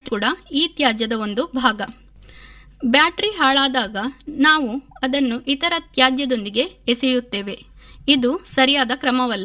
ಕೂಡ ಈ ತ್ಯಾಜ್ಯದ ಒಂದು ಭಾಗ ಬ್ಯಾಟರಿ ಹಾಳಾದಾಗ ನಾವು ಅದನ್ನು ಇತರ ತ್ಯಾಜ್ಯದೊಂದಿಗೆ ಎಸೆಯುತ್ತೇವೆ ಇದು ಸರಿಯಾದ ಕ್ರಮವಲ್ಲ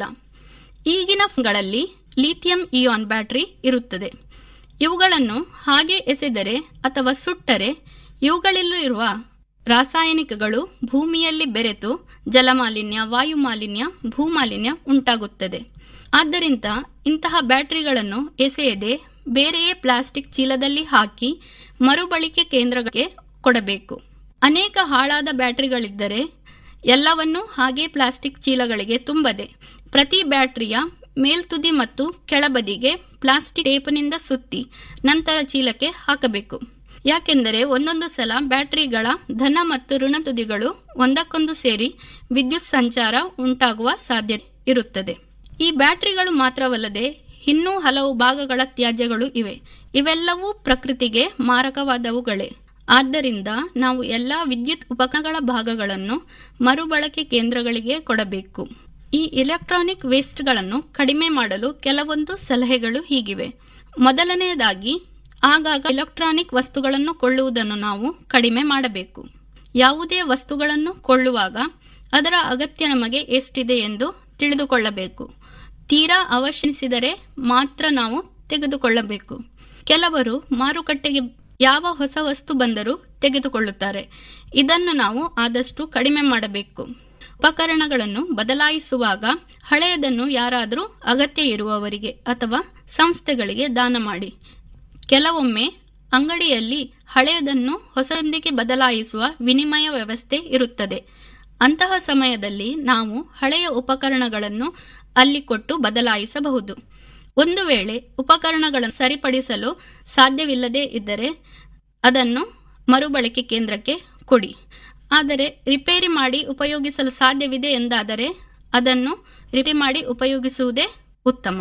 ಈಗಿನ ಫೋನ್ಗಳಲ್ಲಿ ಲಿಥಿಯಂ ಇಯಾನ್ ಬ್ಯಾಟರಿ ಇರುತ್ತದೆ ಇವುಗಳನ್ನು ಹಾಗೆ ಎಸೆದರೆ ಅಥವಾ ಸುಟ್ಟರೆ ಇವುಗಳಲ್ಲಿರುವ ರಾಸಾಯನಿಕಗಳು ಭೂಮಿಯಲ್ಲಿ ಬೆರೆತು ಜಲಮಾಲಿನ್ಯ ವಾಯುಮಾಲಿನ್ಯ ಭೂಮಾಲಿನ್ಯ ಉಂಟಾಗುತ್ತದೆ ಆದ್ದರಿಂದ ಇಂತಹ ಬ್ಯಾಟರಿಗಳನ್ನು ಎಸೆಯದೆ ಬೇರೆಯೇ ಪ್ಲಾಸ್ಟಿಕ್ ಚೀಲದಲ್ಲಿ ಹಾಕಿ ಮರುಬಳಕೆ ಕೇಂದ್ರಗಳಿಗೆ ಕೊಡಬೇಕು ಅನೇಕ ಹಾಳಾದ ಬ್ಯಾಟರಿಗಳಿದ್ದರೆ ಎಲ್ಲವನ್ನೂ ಹಾಗೆ ಪ್ಲಾಸ್ಟಿಕ್ ಚೀಲಗಳಿಗೆ ತುಂಬದೆ ಪ್ರತಿ ಬ್ಯಾಟರಿಯ ಮೇಲ್ತುದಿ ಮತ್ತು ಕೆಳಬದಿಗೆ ಪ್ಲಾಸ್ಟಿಕ್ ಟೇಪ್ನಿಂದ ಸುತ್ತಿ ನಂತರ ಚೀಲಕ್ಕೆ ಹಾಕಬೇಕು ಯಾಕೆಂದರೆ ಒಂದೊಂದು ಸಲ ಬ್ಯಾಟರಿಗಳ ಧನ ಮತ್ತು ಋಣ ತುದಿಗಳು ಒಂದಕ್ಕೊಂದು ಸೇರಿ ವಿದ್ಯುತ್ ಸಂಚಾರ ಉಂಟಾಗುವ ಸಾಧ್ಯತೆ ಇರುತ್ತದೆ ಈ ಬ್ಯಾಟರಿಗಳು ಮಾತ್ರವಲ್ಲದೆ ಇನ್ನೂ ಹಲವು ಭಾಗಗಳ ತ್ಯಾಜ್ಯಗಳು ಇವೆ ಇವೆಲ್ಲವೂ ಪ್ರಕೃತಿಗೆ ಮಾರಕವಾದವುಗಳೇ ಆದ್ದರಿಂದ ನಾವು ಎಲ್ಲ ವಿದ್ಯುತ್ ಉಪಕರಣಗಳ ಭಾಗಗಳನ್ನು ಮರುಬಳಕೆ ಕೇಂದ್ರಗಳಿಗೆ ಕೊಡಬೇಕು ಈ ಇಲೆಕ್ಟ್ರಾನಿಕ್ ವೇಸ್ಟ್ಗಳನ್ನು ಕಡಿಮೆ ಮಾಡಲು ಕೆಲವೊಂದು ಸಲಹೆಗಳು ಹೀಗಿವೆ ಮೊದಲನೆಯದಾಗಿ ಆಗಾಗ ಇಲೆಕ್ಟ್ರಾನಿಕ್ ವಸ್ತುಗಳನ್ನು ಕೊಳ್ಳುವುದನ್ನು ನಾವು ಕಡಿಮೆ ಮಾಡಬೇಕು ಯಾವುದೇ ವಸ್ತುಗಳನ್ನು ಕೊಳ್ಳುವಾಗ ಅದರ ಅಗತ್ಯ ನಮಗೆ ಎಷ್ಟಿದೆ ಎಂದು ತಿಳಿದುಕೊಳ್ಳಬೇಕು ತೀರಾ ಅವಶ್ಯಿಸಿದರೆ ಮಾತ್ರ ನಾವು ತೆಗೆದುಕೊಳ್ಳಬೇಕು ಕೆಲವರು ಮಾರುಕಟ್ಟೆಗೆ ಯಾವ ಹೊಸ ವಸ್ತು ಬಂದರೂ ತೆಗೆದುಕೊಳ್ಳುತ್ತಾರೆ ಇದನ್ನು ನಾವು ಆದಷ್ಟು ಕಡಿಮೆ ಮಾಡಬೇಕು ಉಪಕರಣಗಳನ್ನು ಬದಲಾಯಿಸುವಾಗ ಹಳೆಯದನ್ನು ಯಾರಾದರೂ ಅಗತ್ಯ ಇರುವವರಿಗೆ ಅಥವಾ ಸಂಸ್ಥೆಗಳಿಗೆ ದಾನ ಮಾಡಿ ಕೆಲವೊಮ್ಮೆ ಅಂಗಡಿಯಲ್ಲಿ ಹಳೆಯದನ್ನು ಹೊಸದೊಂದಿಗೆ ಬದಲಾಯಿಸುವ ವಿನಿಮಯ ವ್ಯವಸ್ಥೆ ಇರುತ್ತದೆ ಅಂತಹ ಸಮಯದಲ್ಲಿ ನಾವು ಹಳೆಯ ಉಪಕರಣಗಳನ್ನು ಅಲ್ಲಿ ಕೊಟ್ಟು ಬದಲಾಯಿಸಬಹುದು ಒಂದು ವೇಳೆ ಉಪಕರಣಗಳನ್ನು ಸರಿಪಡಿಸಲು ಸಾಧ್ಯವಿಲ್ಲದೇ ಇದ್ದರೆ ಅದನ್ನು ಮರುಬಳಕೆ ಕೇಂದ್ರಕ್ಕೆ ಕೊಡಿ ಆದರೆ ರಿಪೇರಿ ಮಾಡಿ ಉಪಯೋಗಿಸಲು ಸಾಧ್ಯವಿದೆ ಎಂದಾದರೆ ಅದನ್ನು ರಿಪೇರಿ ಮಾಡಿ ಉಪಯೋಗಿಸುವುದೇ ಉತ್ತಮ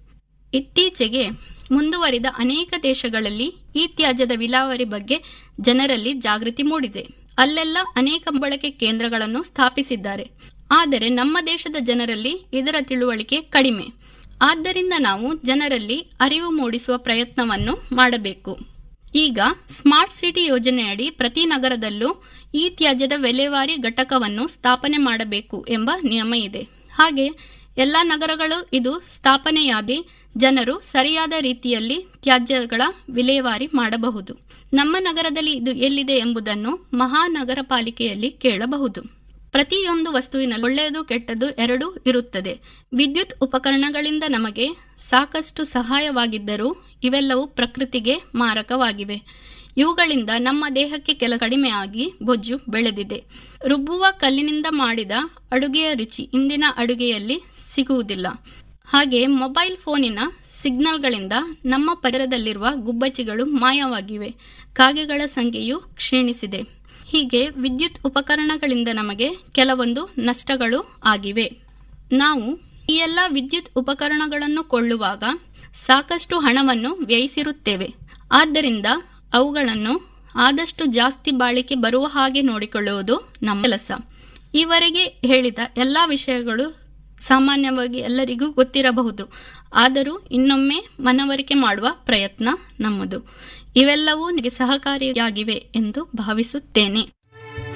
ಇತ್ತೀಚೆಗೆ ಮುಂದುವರಿದ ಅನೇಕ ದೇಶಗಳಲ್ಲಿ ಈ ತ್ಯಾಜ್ಯದ ವಿಲಾವರಿ ಬಗ್ಗೆ ಜನರಲ್ಲಿ ಜಾಗೃತಿ ಮೂಡಿದೆ ಅಲ್ಲೆಲ್ಲ ಅನೇಕ ಬಳಕೆ ಕೇಂದ್ರಗಳನ್ನು ಸ್ಥಾಪಿಸಿದ್ದಾರೆ ಆದರೆ ನಮ್ಮ ದೇಶದ ಜನರಲ್ಲಿ ಇದರ ತಿಳುವಳಿಕೆ ಕಡಿಮೆ ಆದ್ದರಿಂದ ನಾವು ಜನರಲ್ಲಿ ಅರಿವು ಮೂಡಿಸುವ ಪ್ರಯತ್ನವನ್ನು ಮಾಡಬೇಕು ಈಗ ಸ್ಮಾರ್ಟ್ ಸಿಟಿ ಯೋಜನೆಯಡಿ ಪ್ರತಿ ನಗರದಲ್ಲೂ ಈ ತ್ಯಾಜ್ಯದ ವಿಲೇವಾರಿ ಘಟಕವನ್ನು ಸ್ಥಾಪನೆ ಮಾಡಬೇಕು ಎಂಬ ನಿಯಮ ಇದೆ ಹಾಗೆ ಎಲ್ಲ ನಗರಗಳು ಇದು ಸ್ಥಾಪನೆಯಾಗಿ ಜನರು ಸರಿಯಾದ ರೀತಿಯಲ್ಲಿ ತ್ಯಾಜ್ಯಗಳ ವಿಲೇವಾರಿ ಮಾಡಬಹುದು ನಮ್ಮ ನಗರದಲ್ಲಿ ಇದು ಎಲ್ಲಿದೆ ಎಂಬುದನ್ನು ಮಹಾನಗರ ಪಾಲಿಕೆಯಲ್ಲಿ ಕೇಳಬಹುದು ಪ್ರತಿಯೊಂದು ವಸ್ತುವಿನಲ್ಲಿ ಒಳ್ಳೆಯದು ಕೆಟ್ಟದ್ದು ಎರಡೂ ಇರುತ್ತದೆ ವಿದ್ಯುತ್ ಉಪಕರಣಗಳಿಂದ ನಮಗೆ ಸಾಕಷ್ಟು ಸಹಾಯವಾಗಿದ್ದರೂ ಇವೆಲ್ಲವೂ ಪ್ರಕೃತಿಗೆ ಮಾರಕವಾಗಿವೆ ಇವುಗಳಿಂದ ನಮ್ಮ ದೇಹಕ್ಕೆ ಕೆಲ ಕಡಿಮೆಯಾಗಿ ಬೊಜ್ಜು ಬೆಳೆದಿದೆ ರುಬ್ಬುವ ಕಲ್ಲಿನಿಂದ ಮಾಡಿದ ಅಡುಗೆಯ ರುಚಿ ಇಂದಿನ ಅಡುಗೆಯಲ್ಲಿ ಸಿಗುವುದಿಲ್ಲ ಹಾಗೆ ಮೊಬೈಲ್ ಫೋನಿನ ಸಿಗ್ನಲ್ಗಳಿಂದ ನಮ್ಮ ಪರಿಸರದಲ್ಲಿರುವ ಗುಬ್ಬಚ್ಚಿಗಳು ಮಾಯವಾಗಿವೆ ಕಾಗೆಗಳ ಸಂಖ್ಯೆಯು ಕ್ಷೀಣಿಸಿದೆ ಹೀಗೆ ವಿದ್ಯುತ್ ಉಪಕರಣಗಳಿಂದ ನಮಗೆ ಕೆಲವೊಂದು ನಷ್ಟಗಳು ಆಗಿವೆ ನಾವು ಈ ಎಲ್ಲ ವಿದ್ಯುತ್ ಉಪಕರಣಗಳನ್ನು ಕೊಳ್ಳುವಾಗ ಸಾಕಷ್ಟು ಹಣವನ್ನು ವ್ಯಯಿಸಿರುತ್ತೇವೆ ಆದ್ದರಿಂದ ಅವುಗಳನ್ನು ಆದಷ್ಟು ಜಾಸ್ತಿ ಬಾಳಿಕೆ ಬರುವ ಹಾಗೆ ನೋಡಿಕೊಳ್ಳುವುದು ನಮ್ಮ ಕೆಲಸ ಈವರೆಗೆ ಹೇಳಿದ ಎಲ್ಲ ವಿಷಯಗಳು ಸಾಮಾನ್ಯವಾಗಿ ಎಲ್ಲರಿಗೂ ಗೊತ್ತಿರಬಹುದು ಆದರೂ ಇನ್ನೊಮ್ಮೆ ಮನವರಿಕೆ ಮಾಡುವ ಪ್ರಯತ್ನ ನಮ್ಮದು ಇವೆಲ್ಲವೂ ನನಗೆ ಸಹಕಾರಿಯಾಗಿವೆ ಎಂದು ಭಾವಿಸುತ್ತೇನೆ